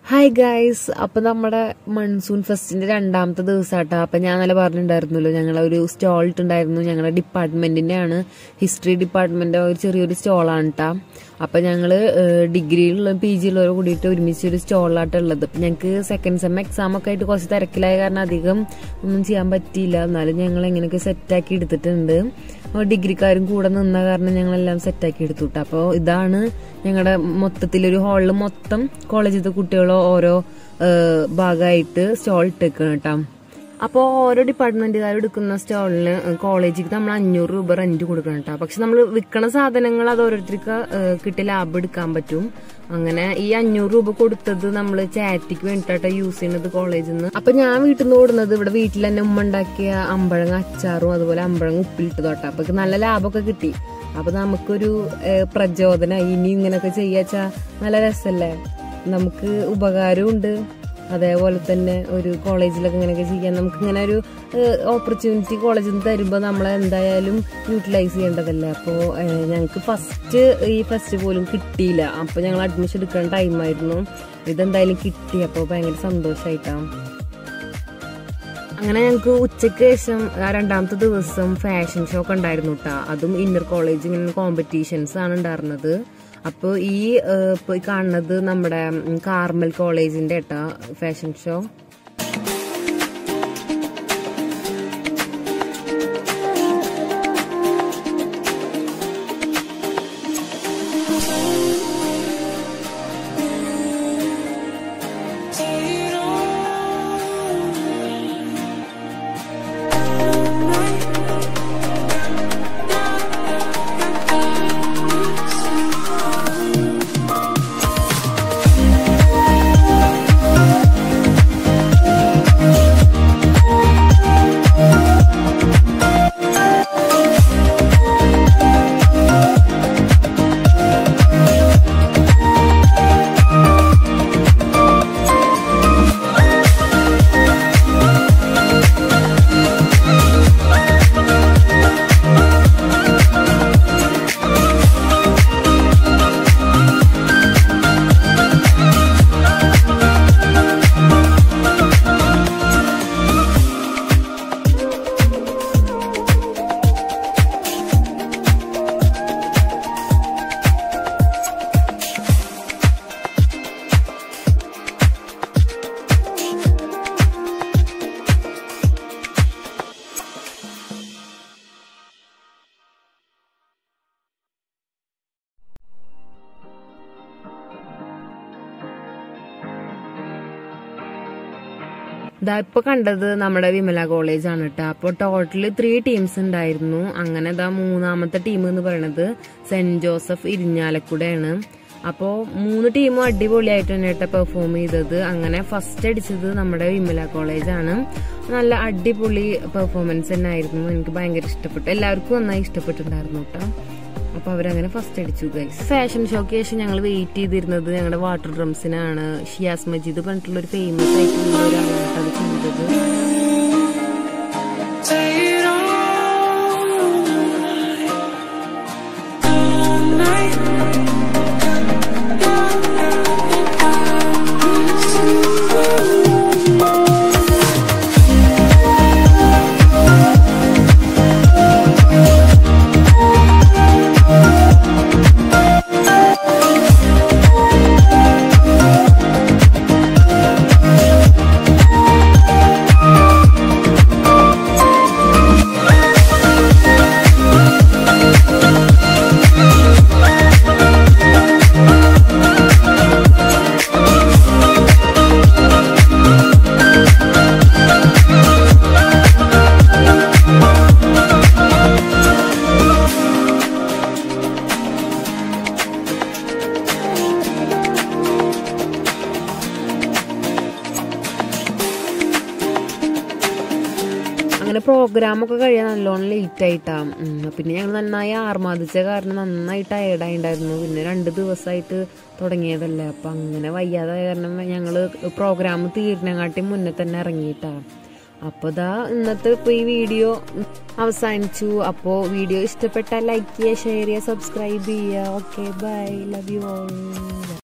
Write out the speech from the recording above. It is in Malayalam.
ഹായ് ഗൈസ് അപ്പൊ നമ്മുടെ മൺസൂൺ ഫെസ്റ്റിന്റെ രണ്ടാമത്തെ ദിവസമാട്ടോ അപ്പൊ ഞാൻ നല്ല പറഞ്ഞിട്ടുണ്ടായിരുന്നല്ലോ ഞങ്ങൾ ഒരു സ്റ്റോൾ ഇട്ടുണ്ടായിരുന്നു ഞങ്ങളുടെ ഡിപ്പാർട്ട്മെന്റിന്റെ ആണ് ഹിസ്റ്ററി ഡിപ്പാർട്ട്മെന്റ് ഒരു ചെറിയൊരു സ്റ്റോളാണ് കേട്ടോ അപ്പൊ ഞങ്ങള് ഡിഗ്രിയിലുള്ള പി ജിയിലുള്ളവർ കൂടിയിട്ട് ഒരുമിച്ച് ഒരു സ്റ്റോളിലായിട്ട് ഉള്ളത് അപ്പൊ ഞങ്ങൾക്ക് സെക്കൻഡ് സെം എക്സാം ഒക്കെ ആയിട്ട് കുറച്ച് തിരക്കിലായ കാരണം അധികം ഒന്നും ചെയ്യാൻ പറ്റിയില്ല എന്നാലും ഞങ്ങൾ എങ്ങനെയൊക്കെ സെറ്റാക്കി എടുത്തിട്ടുണ്ട് ഡിഗ്രിക്കാരും കൂടെ നിന്ന കാരണം ഞങ്ങളെല്ലാം സെറ്റാക്കി എടുത്തു കേട്ടോ അപ്പോൾ ഇതാണ് ഞങ്ങളുടെ മൊത്തത്തിലൊരു ഹാളിൽ മൊത്തം കോളേജിലത്തെ കുട്ടികളോ ഓരോ ഭാഗമായിട്ട് സ്റ്റോൾ ഇട്ടേക്കാണ് കേട്ടോ അപ്പോൾ ഓരോ ഡിപ്പാർട്ട്മെന്റുകാർ എടുക്കുന്ന സ്റ്റോളിന് കോളേജിൽ നമ്മൾ അഞ്ഞൂറ് രൂപ റെന്റ് കൊടുക്കണം കേട്ടോ പക്ഷെ നമ്മൾ വിൽക്കണ സാധനങ്ങൾ അത് ഓരോരുത്തർക്ക് കിട്ടിയ ലാഭം എടുക്കാൻ പറ്റും അങ്ങനെ ഈ അഞ്ഞൂറ് രൂപ കൊടുത്തത് നമ്മൾ ചാറ്റിക്ക് വേണ്ടിയിട്ടാണ് യൂസ് ചെയ്യുന്നത് കോളേജിൽ നിന്ന് അപ്പൊ ഞാൻ വീട്ടിൽ നിന്ന് ഓടുന്നത് ഇവിടെ വീട്ടിൽ തന്നെ ഉമ്മ ഉണ്ടാക്കിയ അമ്പഴങ്ങ അച്ചാറും അതുപോലെ അമ്പഴങ്ങ ഉപ്പിലിട്ടതോട്ടെ അപ്പൊ നല്ല ലാഭമൊക്കെ കിട്ടി അപ്പൊ നമുക്കൊരു പ്രചോദനം ഇനി ഇങ്ങനെയൊക്കെ ചെയ്യാച്ചാ നല്ല രസല്ലേ നമുക്ക് ഉപകാരമുണ്ട് അതേപോലെ തന്നെ ഒരു കോളേജിലൊക്കെ ഇങ്ങനെയൊക്കെ ചെയ്യാൻ നമുക്ക് ഇങ്ങനെ ഒരു ഓപ്പർച്യൂണിറ്റി കോളേജിൽ നിന്ന് തരുമ്പോൾ നമ്മൾ എന്തായാലും യൂട്ടിലൈസ് ചെയ്യേണ്ടതല്ലേ അപ്പോൾ ഞങ്ങൾക്ക് ഫസ്റ്റ് ഈ ഫസ്റ്റ് പോലും കിട്ടിയില്ല അപ്പോൾ ഞങ്ങൾ അഡ്മിഷൻ എടുക്കുന്ന ടൈമായിരുന്നു ഇതെന്തായാലും കിട്ടി അപ്പോൾ ഭയങ്കര സന്തോഷമായിട്ടാണ് അങ്ങനെ ഞങ്ങൾക്ക് ഉച്ചയ്ക്ക് ശേഷം രണ്ടാമത്തെ ദിവസം ഫാഷൻ ഷോ ഒക്കെ ഉണ്ടായിരുന്നു കേട്ടോ അതും ഇന്റർ കോളേജ് ഇങ്ങനെ കോമ്പറ്റീഷൻസ് ആണ് ഉണ്ടായിരുന്നത് അപ്പോൾ ഈ ഇപ്പോൾ കാണുന്നത് നമ്മുടെ കാർമൽ കോളേജിന്റെ ഏട്ടാ ഫാഷൻ ഷോ ഇതാ ഇപ്പൊ കണ്ടത് നമ്മുടെ വിമല കോളേജ് ആണ് കേട്ടോ അപ്പോൾ ടോട്ടല് ത്രീ ടീംസ് ഉണ്ടായിരുന്നു അങ്ങനെ ഇതാ മൂന്നാമത്തെ ടീം എന്ന് പറയുന്നത് സെന്റ് ജോസഫ് ഇരിഞ്ഞാലക്കുടയാണ് അപ്പോൾ മൂന്ന് ടീമും അടിപൊളിയായിട്ട് തന്നെ കേട്ടോ പെർഫോം ചെയ്തത് അങ്ങനെ ഫസ്റ്റ് അടിച്ചത് നമ്മുടെ വിമല കോളേജാണ് നല്ല അടിപൊളി പെർഫോമൻസ് തന്നെ ആയിരുന്നു എനിക്ക് ഭയങ്കര ഇഷ്ടപ്പെട്ടു എല്ലാവർക്കും നന്നായി ഇഷ്ടപ്പെട്ടിട്ടുണ്ടായിരുന്നു കേട്ടോ അപ്പൊ അവരങ്ങനെ ഫസ്റ്റ് അടിച്ചു ഗൈസ് ഫാഷൻ ഷോക്ക് ശേഷം ഞങ്ങൾ വെയിറ്റ് ചെയ്തിരുന്നത് ഞങ്ങളുടെ വാട്ടർ ഡ്രംസിനാണ് ഷിയാസ് മജീദ് പറഞ്ഞിട്ടുള്ള ഒരു ഫേമസ് ആയിട്ടുള്ള ഒരാളാണ് അത് ചെയ്തത് അങ്ങനെ പ്രോഗ്രാം ഒക്കെ കഴിയാൻ നല്ലോണം ലേറ്റ് ആയിട്ടാണ് പിന്നെ ഞങ്ങൾ നന്നായി ആർമാദിച്ച കാരണം നന്നായി ടയർഡായിണ്ടായിരുന്നു പിന്നെ രണ്ട് ദിവസമായിട്ട് തുടങ്ങിയതല്ലേ അപ്പം അങ്ങനെ വയ്യാതായ കാരണം ഞങ്ങൾ പ്രോഗ്രാം തീരുന്നകാട്ടി മുന്നേ തന്നെ ഇറങ്ങിയിട്ടാണ് അപ്പോൾ ഇതാ ഇന്നത്തെ ഇപ്പോൾ ഈ വീഡിയോ അവസാനിച്ചു അപ്പോൾ വീഡിയോ ഇഷ്ടപ്പെട്ടാൽ ലൈക്ക് ചെയ്യുക ഷെയർ ചെയ്യുക സബ്സ്ക്രൈബ് ചെയ്യുക okay bye love you all